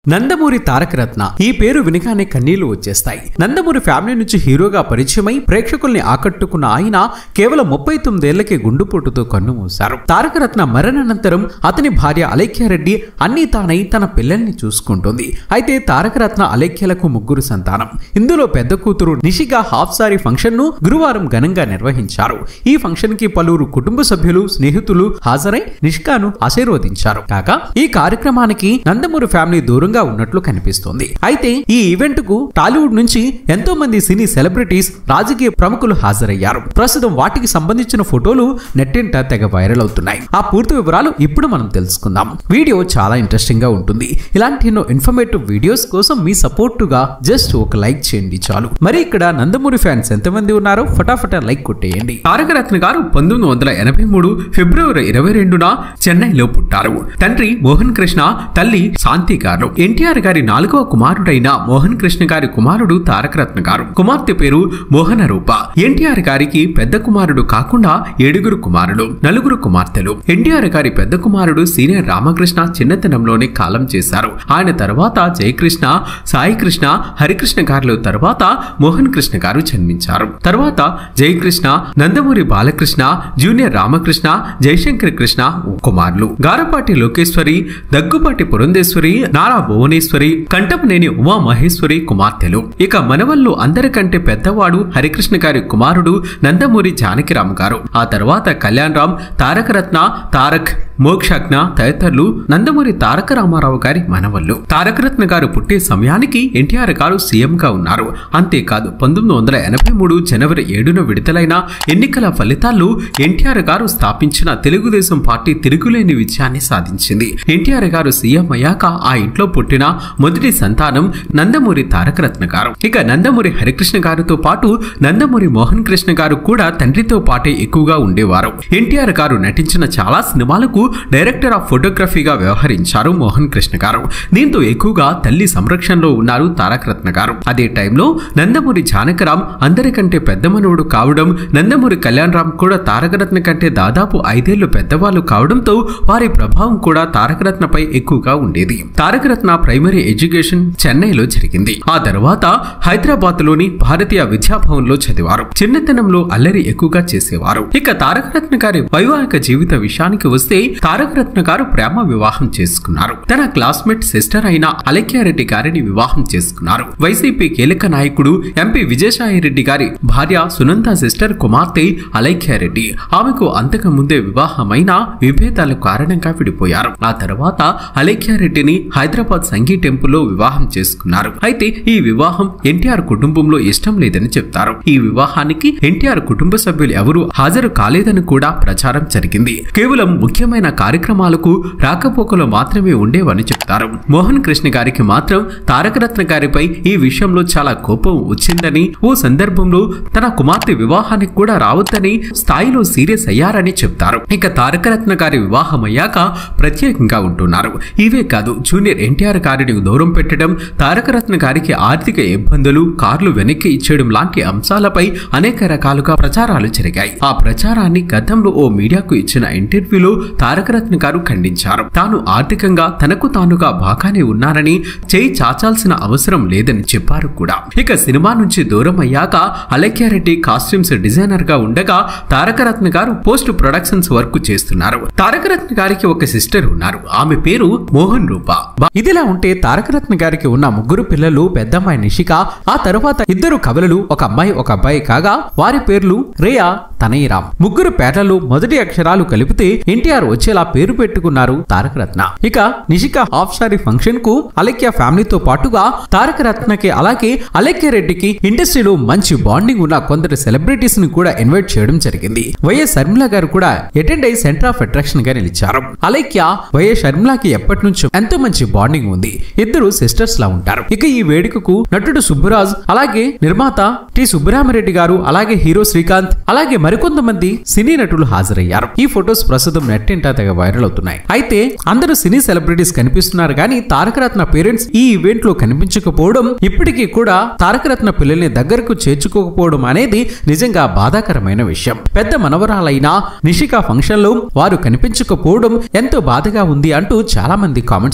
నందమూరి తారక రత్న ఈ పేరు వినగానే కన్నీళ్లు వచ్చేస్తాయి నందమూరి ఫ్యామిలీ నుంచి హీరోగా పరిచయమై ప్రేక్షకుల్ని ఆకట్టుకున్న ఆయన కేవలం ముప్పై తొమ్మిదేళ్లకే గుండుపోటుతో కన్నుమూశారు తారక రత్న మరణానంతరం అతని భార్య అలేఖ్యారెడ్డి అన్ని తానై తన పిల్లల్ని చూసుకుంటుంది అయితే తారక రత్న అలేఖ్యలకు ముగ్గురు సంతానం ఇందులో పెద్ద కూతురు నిషిగా హాఫ్ సారీ ఫంక్షన్ ను గురువారం ఘనంగా నిర్వహించారు ఈ ఫంక్షన్ కి పలువురు కుటుంబ సభ్యులు స్నేహితులు హాజరై నిష్కాను ఆశీర్వదించారు కాగా ఈ కార్యక్రమానికి నందమూరి ఫ్యామిలీ దూరంగా ఉన్నట్లు కనిపిస్తోంది అయితే ఈ ఈవెంట్ కు టాలీవుడ్ నుంచి ఎంతో మంది సినీ సెలబ్రిటీస్ రాజకీయ ప్రముఖులు హాజరయ్యారు ప్రస్తుతం వాటికి సంబంధించిన ఫోటోలు నెట్టింట తెగ వైరల్ అవుతున్నాయి ఆ పూర్తి వివరాలు ఇప్పుడు మనం తెలుసుకుందాం వీడియో చాలా ఇంట్రెస్టింగ్ గా ఉంటుంది ఇలాంటి ఎన్నో ఇన్ఫర్మేటివ్ వీడియోస్ కోసం మీ సపోర్ట్ గా జస్ట్ ఒక లైక్ చేయండి చాలు మరి ఇక్కడ నందమూరి ఫ్యాన్స్ ఎంతమంది ఉన్నారో ఫటాఫటా లైక్ కొట్టేయండి తారక రత్న గారు పంతొమ్మిది వందల ఎనభై మూడు ఫిబ్రవరి ఇరవై రెండున చెన్నైలో పుట్టారు తండ్రి మోహన్ కృష్ణ తల్లి శాంతి గారు ఎన్టీఆర్ గారి నాలుగవ కుమారుడైన మోహన్ కృష్ణ గారి కుమారుడు తారక రత్న గారు కుమార్తె పేరు మోహన రూప ఎన్టీఆర్ గారికి పెద్ద కుమారుడు కాకుండా ఏడుగురు కుమారులు నలుగురు కుమార్తెలు ఎన్టీఆర్ గారి పెద్ద కుమారుడు సీనియర్ రామకృష్ణ చిన్నతనంలోనే కాలం చేశారు ఆయన తర్వాత జయకృష్ణ సాయి కృష్ణ హరికృష్ణ గారుల తర్వాత మోహన్ కృష్ణ గారు జన్మించారు తర్వాత జయకృష్ణ నందమూరి బాలకృష్ణ జూనియర్ రామకృష్ణ జయశంకర్ కృష్ణ కుమారులు గారపాటి లోకేశ్వరి దగ్గుపాటి పురంధేశ్వరి నారా భువనేశ్వరి కంటపనేని ఉమా మహేశ్వరి కుమార్తెలు ఇక మనవళ్ళు అందరికంటే పెద్దవాడు హరికృష్ణ గారి కుమారుడు నందమూరి జానకిరామ్ గారు ఆ తర్వాత కళ్యాణ్ రామ్ తారక రత్న తారక్ మోక్షజ్ఞ తదితరులు నందమూరి తారక రామారావు గారి మనవళ్ళు తారకరత్న గారు పుట్టే సమయానికి ఎన్టీఆర్ గారు సీఎం గా ఉన్నారు అంతేకాదు పంతొమ్మిది వందల ఎనభై మూడు జనవరి ఏడున విడుదలైన ఎన్నికల ఫలితాల్లో ఎన్టీఆర్ గారు స్థాపించిన తెలుగుదేశం పార్టీ తిరుగులేని విజయాన్ని సాధించింది ఎన్టీఆర్ గారు సీఎం అయ్యాక ఆ ఇంట్లో పుట్టిన మొదటి సంతానం నందమూరి తారకరత్న గారు ఇక నందమూరి హరికృష్ణ గారితో పాటు నందమూరి మోహన్ కృష్ణ గారు కూడా తండ్రితో పాటే ఎక్కువగా ఉండేవారు ఎన్టీఆర్ గారు నటించిన చాలా సినిమాలకు డైరెక్టర్ ఆఫ్ ఫోటోగ్రఫీగా వ్యవహరించారు మోహన్ కృష్ణ గారు దీంతో ఎక్కువగా తల్లి సంరక్షణలో ఉన్నారు తారకరత్న గారు అదే టైంలో నందమూరి జానకరాం అందరికంటే పెద్ద మనవుడు కావడం నందమూరి కళ్యాణ్ రామ్ కూడా తారకరత్న కంటే దాదాపు ఐదేళ్లు పెద్దవాళ్ళు కావడంతో వారి ప్రభావం కూడా తారకరత్నపై ఎక్కువగా ఉండేది తారకరత్న ప్రైమరీ ఎడ్యుకేషన్ చెన్నైలో జరిగింది ఆ తర్వాత హైదరాబాద్ లోని భారతీయ విద్యాభవన్ లో చదివారు చిన్నతనంలో అల్లరి ఎక్కువగా చేసేవారు ఇక తారకరత్న గారి వైవాహిక జీవిత విషయానికి వస్తే తారకరత్న గారు ప్రేమ వివాహం చేసుకున్నారు తన క్లాస్మేట్ సిస్టర్ అయిన అలక్యారెడ్డి గారిని వివాహం చేసుకున్నారు వైసీపీ కీలక నాయకుడు ఎంపీ విజయసాయిరెడ్డి గారి భార్య సునంద సిస్టర్ కుమార్తె అలైక్యారెడ్డి ఆమెకు అంతకు ముందే వివాహమైన విభేదాల కారణంగా విడిపోయారు ఆ తర్వాత అలైక్యారెడ్డిని హైదరాబాద్ సంగీ టెంపుల్లో వివాహం చేసుకున్నారు అయితే ఈ వివాహం ఎన్టీఆర్ కుటుంబంలో ఇష్టం లేదని చెప్తారు ఈ వివాహానికి ఎన్టీఆర్ కుటుంబ సభ్యులు ఎవరూ హాజరు కాలేదని కూడా ప్రచారం జరిగింది కేవలం ముఖ్యమైన కార్యక్రమాలకు రాకపోకలు మాత్రమే ఉండేవని చెప్తారు మోహన్ కృష్ణ గారికి మాత్రం తారకరత్న గారిపై ఈ విషయంలో చాలా కోపం వచ్చిందని ఓ సందర్భంలో తన కుమార్తె వివాహానికి కూడా రావద్దని స్థాయిలో సీరియస్ అయ్యారని చెప్తారు ఇక తారకరత్న గారి వివాహం అయ్యాక ప్రత్యేకంగా ఉంటున్నారు ఇవే కాదు జూనియర్ ఎన్టీఆర్ గారిని దూరం పెట్టడం తారకరత్న గారికి ఆర్థిక ఇబ్బందులు కార్లు వెనక్కి ఇచ్చేయడం లాంటి అంశాలపై అనేక రకాలుగా ప్రచారాలు జరిగాయి ఆ ప్రచారాన్ని గతంలో ఓ మీడియాకు ఇచ్చిన ఇంటర్వ్యూలో తారకరత్న గారు ఖండించారు తాను ఆర్థికంగా తనకు తానుగా బాగానే ఉన్నానని చేయి చాచాల్సిన అవసరం లేదని చెప్పారు కూడా ఇక సినిమా నుంచి దూరం అయ్యాక అలక్యారెడ్డి కాస్ట్యూమ్స్ డిజైనర్ గా ఉండగా తారకరత్న గారు పోస్ట్ ప్రొడక్షన్స్ వర్క్ చేస్తున్నారు తారకరత్న గారికి ఒక సిస్టర్ ఉన్నారు ఆమె పేరు మోహన్ రూప బా- ఇదిలా ఉంటే తారకరత్న గారికి ఉన్న ముగ్గురు పిల్లలు పెద్దమ్మాయి నిషిక ఆ తరువాత ఇద్దరు కవలలు ఒక అమ్మాయి ఒక అబ్బాయి కాగా వారి పేర్లు రేయా తనయరామ్ ముగ్గురు పేర్లలో మొదటి అక్షరాలు కలిపితే ఎన్టీఆర్ వచ్చేలా పేరు పెట్టుకున్నారు తారకరత్న ఇక నిషిక హాఫ్ సారీ ఫంక్షన్ కు అలక్య ఫ్యామిలీతో పాటుగా తారకరత్నకి అలాగే అలక్య రెడ్డికి ఇండస్ట్రీలో మంచి బాండింగ్ ఉన్న కొందరు సెలబ్రిటీస్ ని కూడా ఇన్వైట్ చేయడం జరిగింది వైఎస్ శర్మిల గారు కూడా అటెండ్ అయి సెంటర్ ఆఫ్ అట్రాక్షన్ గా నిలిచారు అలైక్య వైఎస్ షర్మిలకి ఎప్పటి నుంచో ఎంతో మంచి బాండింగ్ ఉంది ఇద్దరు సిస్టర్స్ లా ఉంటారు ఇక ఈ వేడుకకు నటుడు సుబ్బరాజ్ అలాగే నిర్మాత టి సుబ్బరామరెడ్డి గారు అలాగే హీరో శ్రీకాంత్ అలాగే మరికొంతమంది సినీ నటులు హాజరయ్యారు ఈ ఫొటోస్ ప్రస్తుతం నెట్టింటా తెగ వైరల్ అవుతున్నాయి అయితే అందరూ సినీ సెలబ్రిటీస్ కనిపిస్తున్నారు కానీ తారకరత్న పేరెంట్స్ ఈ ఈవెంట్ లో కనిపించకపోవడం ఇప్పటికీ కూడా తారకరత్న పిల్లల్ని దగ్గరకు చేర్చుకోకపోవడం అనేది నిజంగా బాధాకరమైన విషయం పెద్ద మనవరాలైన నిషిక ఫంక్షన్ లో వారు కనిపించకపోవడం ఎంతో బాధగా ఉంది అంటూ చాలా మంది కామెంట్స్ పెడుతున్నారు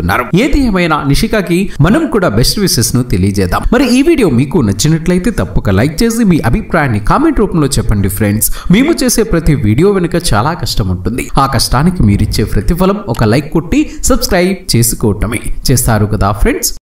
ఉన్నారు ఏది ఏమైనా నిషికాకి మనం కూడా బెస్ట్ విషెస్ ను తెలియజేద్దాం మరి ఈ వీడియో మీకు నచ్చినట్లయితే తప్పక లైక్ చేసి మీ అభిప్రాయాన్ని కామెంట్ రూపంలో చెప్పండి ఫ్రెండ్స్ మేము చేసే ప్రతి వీడియో వెనుక చాలా కష్టం ఉంటుంది ఆ కష్టానికి మీరిచ్చే ప్రతిఫలం ఒక లైక్ కొట్టి సబ్స్క్రైబ్ చేసుకోవటమే చేస్తారు కదా ఫ్రెండ్స్